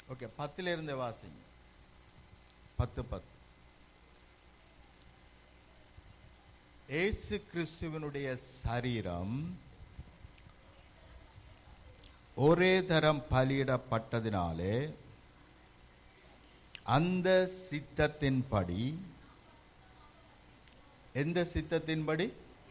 Okay பத்துல இருந்து வாசிங்க பத்து பத்து ஏசு கிறிஸ்துவனுடைய சரீரம் ஒரே தரம் பலியிடப்பட்டதினாலே அந்த சித்தத்தின்படி எந்த சித்தத்தின்படி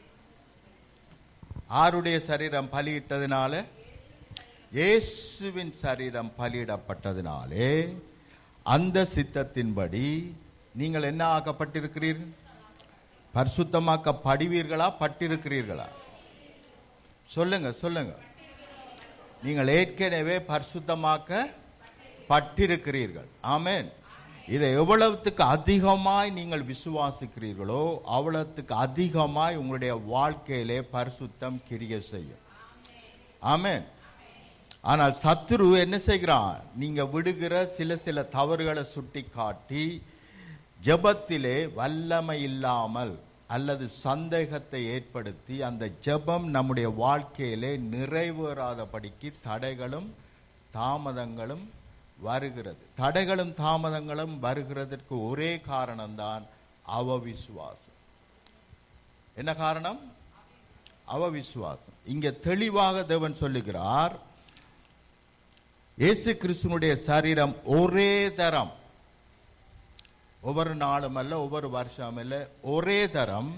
ஆருடைய சரீரம் பலியிட்டதினால இயேசுவின் சரீரம் பலியிடப்பட்டதினாலே அந்த சித்தத்தின்படி நீங்கள் என்ன ஆக்கப்பட்டிருக்கிறீர்கள் பரிசுத்தமாக்கப்படுவீர்களா பட்டிருக்கிறீர்களா சொல்லுங்க சொல்லுங்க நீங்கள் ஏற்கனவே பரிசுத்தமாக்க பட்டிருக்கிறீர்கள் ஆமென் இதை எவ்வளவுத்துக்கு அதிகமாய் நீங்கள் விசுவாசிக்கிறீர்களோ அவ்வளவுத்துக்கு அதிகமாய் உங்களுடைய வாழ்க்கையிலே பரிசுத்தம் கிரிய செய்யும் ஆமென் ஆனால் சத்துரு என்ன செய்கிறான் நீங்க விடுகிற சில சில தவறுகளை சுட்டி காட்டி ஜெபத்திலே வல்லமை இல்லாமல் அல்லது சந்தேகத்தை ஏற்படுத்தி அந்த ஜெபம் நம்முடைய வாழ்க்கையிலே நிறைவேறாதபடிக்கு தடைகளும் தாமதங்களும் வருகிறது தடைகளும் தாமதங்களும் வருகிறதற்கு ஒரே காரணம்தான் அவவிசுவாசம் என்ன காரணம் அவவிசுவாசம் இங்க தெளிவாக தேவன் சொல்லுகிறார் இயேசு கிறிஸ்துனுடைய சரீரம் ஒரே தரம் ஒவ்வொரு நாளும் அல்ல ஒவ்வொரு வருஷம் அல்ல ஒரே தரம்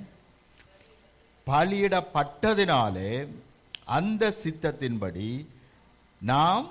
பலியிடப்பட்டதினாலே அந்த சித்தத்தின்படி நாம்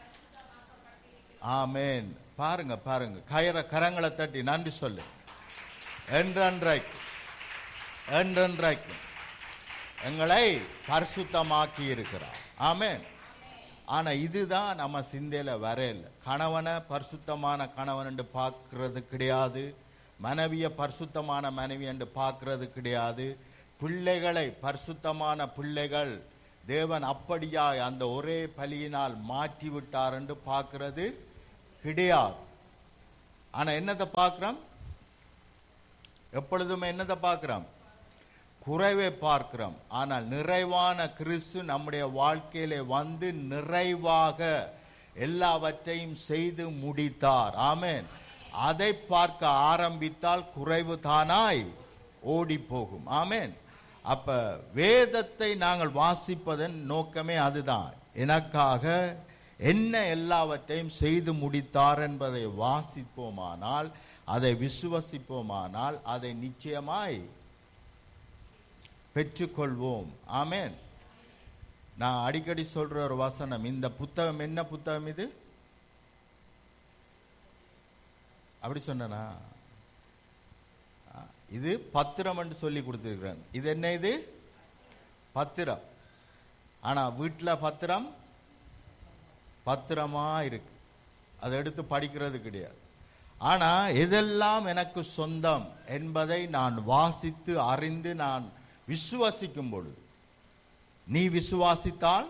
ஆமென் பாருங்க பாருங்க கயிற கரங்களை தட்டி நன்றி சொல்லு என்றென்றைக்கு என்றென்றைக்கு எங்களை பரிசுத்தமாக்கி இருக்கிறார் ஆமென் ஆனா இதுதான் நம்ம சிந்தையில வரையில கணவனை பரிசுத்தமான கணவன் என்று பார்க்கிறது கிடையாது மனைவிய பரிசுத்தமான மனைவி என்று பார்க்கிறது கிடையாது பிள்ளைகளை பரிசுத்தமான பிள்ளைகள் தேவன் அப்படியாய் அந்த ஒரே பலியினால் மாற்றி விட்டார் என்று பார்க்கிறது கிடையாது ஆனா என்னத்தை பார்க்கிறோம் எப்பொழுதுமே என்னத்தை பார்க்கிறோம் குறைவை பார்க்கிறோம் ஆனால் நிறைவான கிறிஸ்து நம்முடைய வாழ்க்கையிலே வந்து நிறைவாக எல்லாவற்றையும் செய்து முடித்தார் ஆமென் அதை பார்க்க ஆரம்பித்தால் குறைவு தானாய் ஓடி போகும் ஆமென் அப்ப வேதத்தை நாங்கள் வாசிப்பதன் நோக்கமே அதுதான் எனக்காக என்ன எல்லாவற்றையும் செய்து முடித்தார் என்பதை வாசிப்போமானால் அதை விசுவசிப்போமானால் அதை நிச்சயமாய் பெற்றுக்கொள்வோம் ஆமென் நான் அடிக்கடி சொல்ற ஒரு வசனம் இந்த புத்தகம் என்ன புத்தகம் இது அப்படி சொன்னனா ஆ, இது பத்திரம் என்று சொல்லி கொடுத்திருக்கிறேன் இது என்ன இது பத்திரம் ஆனா வீட்டுல பத்திரம் பத்திரமா இருக்கு அதை எடுத்து படிக்கிறது கிடையாது ஆனா எதெல்லாம் எனக்கு சொந்தம் என்பதை நான் வாசித்து அறிந்து நான் விசுவாசிக்கும் பொழுது நீ விசுவாசித்தால்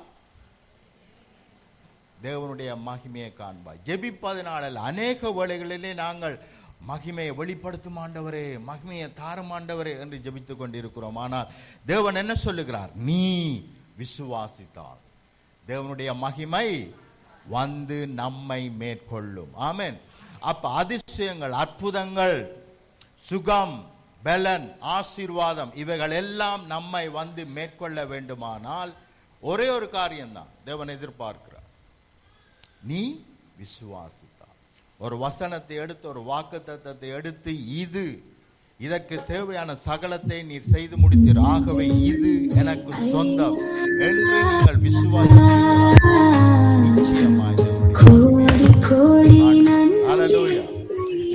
தேவனுடைய மகிமையை காண்பாய் ஜெபிப்பதனால அல்ல. அநேக வேளைகளிலே நாங்கள் மகிமையை வெளிப்படுத்தும் ஆண்டவரே மகிமையை தாரும் ஆண்டவரே என்று ஜெபித்துக் கொண்டிருக்கிறோம் ஆனால் தேவன் என்ன சொல்லுகிறார் நீ விசுவாசித்தால் தேவனுடைய மகிமை வந்து நம்மை மேற்கொள்ளும் ஆமென் அப்ப அதிசயங்கள் அற்புதங்கள் சுகம் பலன் ஆசீர்வாதம் இவைகள் எல்லாம் நம்மை வந்து மேற்கொள்ள வேண்டுமானால் ஒரே ஒரு காரியம்தான் தேவன் எதிர்பார்க்கிறார் நீ விசுவாசித்தார் ஒரு வசனத்தை எடுத்து ஒரு வாக்கு எடுத்து இது இதற்கு தேவையான சகலத்தை நீர் செய்து முடித்தீர் ஆகவே இது எனக்கு சொந்தம் என்று நீங்கள் விசுவாசித்தீர்களா